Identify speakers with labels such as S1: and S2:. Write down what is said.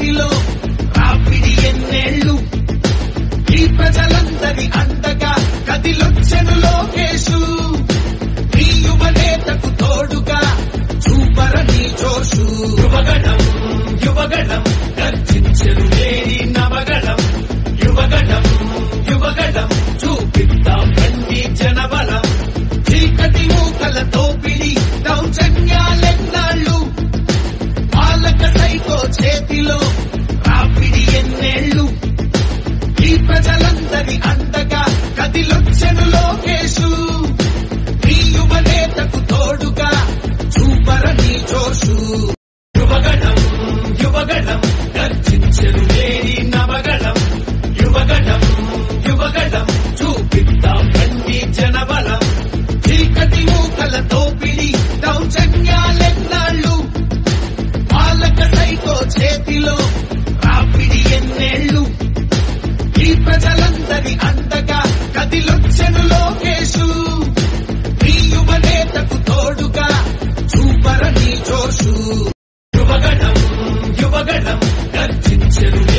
S1: చేతిలో రాపిడి ఎన్నేళ్ళు ఈ ప్రజలందరి అండగా కదిలొచ్చెను లోకేశు నీ యువనేతకు తోడుగా చూపరని జోషు యువగణం యువగణం గర్జించెను లేని నవగణం యువగణం యువగణం చూపిద్దాం రండి జనబలం చీకటి మూకల తోపిడి దౌర్జన్యాలెన్నాళ్ళు పాలక సైకో చేతిలో రాపిడి ఎన్నేళ్ళు ఈ ప్రజలందరి అండగా కదిలొచ్చెను లోకేశు నీ యువనేతకు తోడుగా చూపరని జోషు యువగణం యువగణం గర్జించెను లేని నవగణం యువగణం యువగణం చూపిద్దాం రండి జనబలం చీకటి మూకల తోపిడి దౌర్జన్యాలెన్నాళ్ళు పాలక సైకో చేతిలో రాపిడి ఎన్నేళ్ళు ఈ ప్రజలందరి అండగా కదిలొచ్చెను లోకేశు నీ యువనేతకు తోడుగా చూపరని జోషు యువగణం యువగణం గర్జించెను